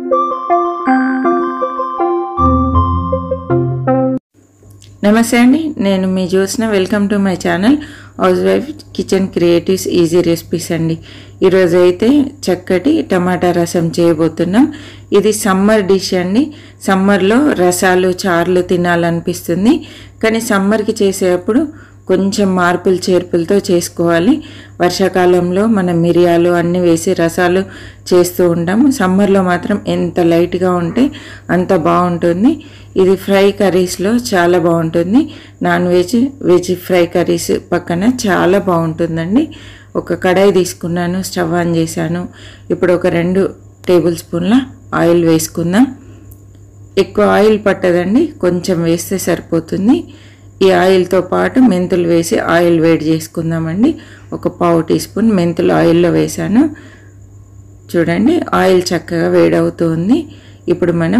నమస్తే అండి నేను మీ Jyotsna welcome to my channel housewife kitchen creatives easy recipes అండి ఈరోజు అయితే చక్కటి టమాటా రసం చేయబోతున్నాం ఇది సమ్మర్ డిష్ అండి సమ్మర్లో రసాలు చారులు తినాలనిపిస్తుంది కానీ సమ్మర్కి చేసేటప్పుడు కొంచెం మార్పులు చేర్పులతో చేసుకోవాలి వర్షాకాలంలో మనం మిరియాలు అన్నీ వేసి రసాలు చేస్తూ ఉంటాము సమ్మర్లో మాత్రం ఎంత లైట్గా ఉంటే అంత బాగుంటుంది ఇది ఫ్రై కర్రీస్లో చాలా బాగుంటుంది non veg veg fry curries పక్కన చాలా బాగుంటుందండి ఒక కడాయి తీసుకున్నాను స్టవ్ ఆన్ చేశాను ఇప్పుడు ఒక రెండు టేబుల్ స్పూన్ల ఆయిల్ వేసుకుందాం ఎక్కువ ఆయిల్ పట్టదండి కొంచెం వేస్తే సరిపోతుంది ఈ ఆయిల్తో పాటు మెంతులు వేసి ఆయిల్ వేడి చేసుకుందామండి ఒక పావు టీ స్పూన్ మెంతులు ఆయిల్లో వేసాను చూడండి ఆయిల్ చక్కగా వేడవుతుంది ఇప్పుడు మనం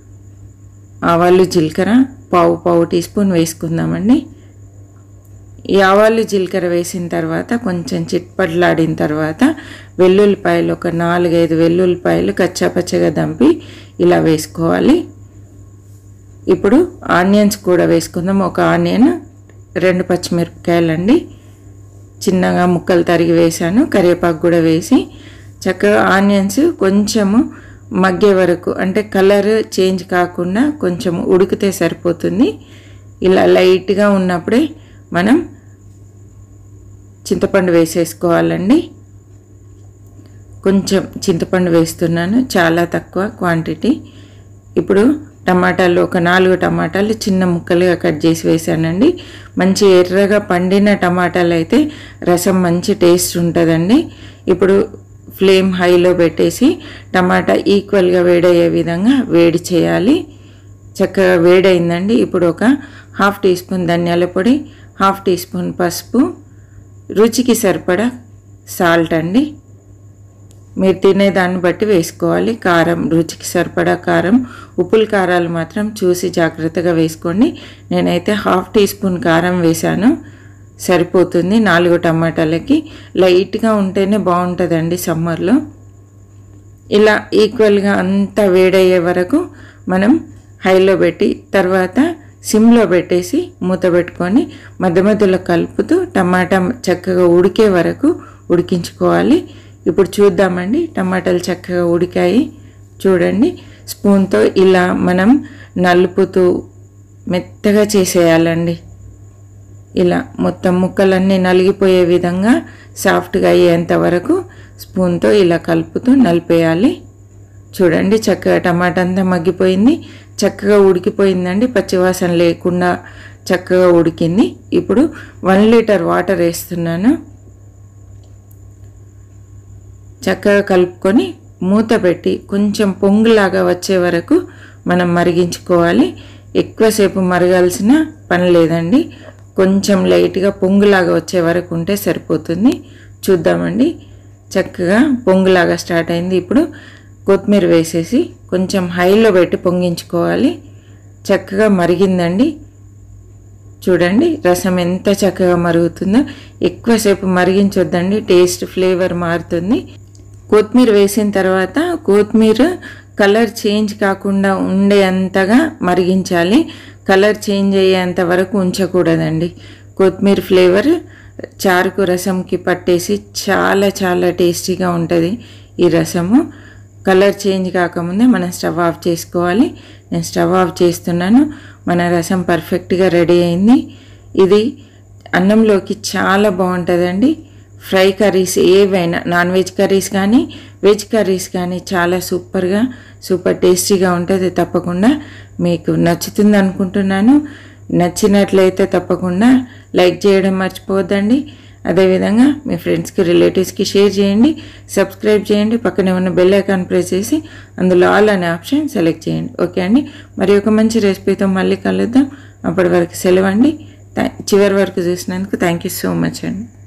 ఆవాలు జీలకర్ర పావు పావు టీ స్పూన్ వేసుకుందామండి ఈ ఆవాలు జీలకర్ర వేసిన తర్వాత కొంచెం చిట్పట్లాడిన తర్వాత వెల్లుల్లిపాయలు ఒక నాలుగైదు వెల్లుల్లిపాయలు కచ్చాపచ్చగా దంపి ఇలా వేసుకోవాలి ఇప్పుడు ఆనియన్స్ కూడా వేసుకుందాం ఒక ఆనియన్ రెండు పచ్చిమిరపకాయలండి చిన్నగా ముక్కలు తరిగి వేసాను కరివేపాకు కూడా వేసి చక్కగా ఆనియన్స్ కొంచెము మగ్గే వరకు అంటే కలర్ చేంజ్ కాకుండా కొంచెం ఉడికితే సరిపోతుంది ఇలా లైట్గా ఉన్నప్పుడే మనం చింతపండు వేసేసుకోవాలండి కొంచెం చింతపండు వేస్తున్నాను చాలా తక్కువ క్వాంటిటీ ఇప్పుడు టమాటాలు ఒక నాలుగు టమాటాలు చిన్న ముక్కలుగా కట్ చేసి వేసానండి మంచి ఎర్రగా పండిన టమాటాలు అయితే రసం మంచి టేస్ట్ ఉంటుందండి ఇప్పుడు ఫ్లేమ్ హైలో పెట్టేసి టమాటా ఈక్వల్గా వేడయ్యే విధంగా వేడి చేయాలి చక్కగా వేడైందండి ఇప్పుడు ఒక హాఫ్ టీ స్పూన్ ధనియాల పొడి హాఫ్ టీ స్పూన్ పసుపు రుచికి సరిపడా సాల్ట్ అండి మీరు తినే దాన్ని బట్టి వేసుకోవాలి కారం రుచికి సరిపడా కారం ఉప్పుల కారాలు మాత్రం చూసి జాగ్రత్తగా వేసుకోండి నేనైతే హాఫ్ టీ స్పూన్ కారం వేశాను సరిపోతుంది నాలుగు టమాటాలకి లైట్గా ఉంటేనే బాగుంటుందండి సమ్మర్లో ఇలా ఈక్వల్గా అంతా వేడయ్యే వరకు మనం హైలో పెట్టి తర్వాత సిమ్లో పెట్టేసి మూత పెట్టుకొని మధ్య మధ్యలో కలుపుతూ టమాటా చక్కగా ఉడికే వరకు ఉడికించుకోవాలి ఇప్పుడు చూద్దామండి టమాటాలు చక్కగా ఉడికాయి చూడండి స్పూన్తో ఇలా మనం నలుపుతూ మెత్తగా చేసేయాలండి ఇలా మొత్తం ముక్కలన్నీ నలిగిపోయే విధంగా సాఫ్ట్గా అయ్యేంత వరకు స్పూన్తో ఇలా కలుపుతూ నలిపేయాలి చూడండి చక్కగా టమాటా అంతా మగ్గిపోయింది చక్కగా ఉడికిపోయిందండి పచ్చివాసన లేకుండా చక్కగా ఉడికింది ఇప్పుడు వన్ లీటర్ వాటర్ వేస్తున్నాను చక్కగా కలుపుకొని మూత పెట్టి కొంచెం పొంగులాగా వచ్చే వరకు మనం మరిగించుకోవాలి ఎక్కువసేపు మరగాల్సిన పని లేదండి కొంచెం లైట్గా పొంగులాగా వచ్చే వరకు ఉంటే సరిపోతుంది చూద్దామండి చక్కగా పొంగులాగా స్టార్ట్ అయింది ఇప్పుడు కొత్తిమీర వేసేసి కొంచెం హైలో పెట్టి పొంగించుకోవాలి చక్కగా మరిగిందండి చూడండి రసం ఎంత చక్కగా మరుగుతుందో ఎక్కువసేపు మరిగించొద్దండి టేస్ట్ ఫ్లేవర్ మారుతుంది కొత్తిమీర వేసిన తర్వాత కొత్తిమీర కలర్ చేంజ్ కాకుండా ఉండేంతగా మరిగించాలి కలర్ చేంజ్ అయ్యేంత వరకు ఉంచకూడదండి కొత్తిమీర ఫ్లేవర్ చారుకు రసంకి పట్టేసి చాలా చాలా టేస్టీగా ఉంటుంది ఈ రసము కలర్ చేంజ్ కాకముందే మనం స్టవ్ ఆఫ్ చేసుకోవాలి నేను స్టవ్ ఆఫ్ చేస్తున్నాను మన రసం పర్ఫెక్ట్గా రెడీ అయింది ఇది అన్నంలోకి చాలా బాగుంటుందండి ఫ్రై కర్రీస్ ఏవైనా నాన్ వెజ్ కర్రీస్ కానీ వెజ్ కర్రీస్ కానీ చాలా సూపర్గా సూపర్ టేస్టీగా ఉంటుంది తప్పకుండా మీకు నచ్చుతుంది అనుకుంటున్నాను నచ్చినట్లయితే తప్పకుండా లైక్ చేయడం మర్చిపోవద్దండి అదేవిధంగా మీ ఫ్రెండ్స్కి రిలేటివ్స్కి షేర్ చేయండి సబ్స్క్రైబ్ చేయండి పక్కనే ఉన్న బెల్ ఐకాన్ ప్రెస్ చేసి అందులో ఆల్ అనే ఆప్షన్ సెలెక్ట్ చేయండి ఓకే అండి మరి ఒక మంచి రెసిపీతో మళ్ళీ కలుద్దాం అప్పటి వరకు సెలవు అండి చివరి వరకు చూసినందుకు థ్యాంక్ యూ సో మచ్ అండి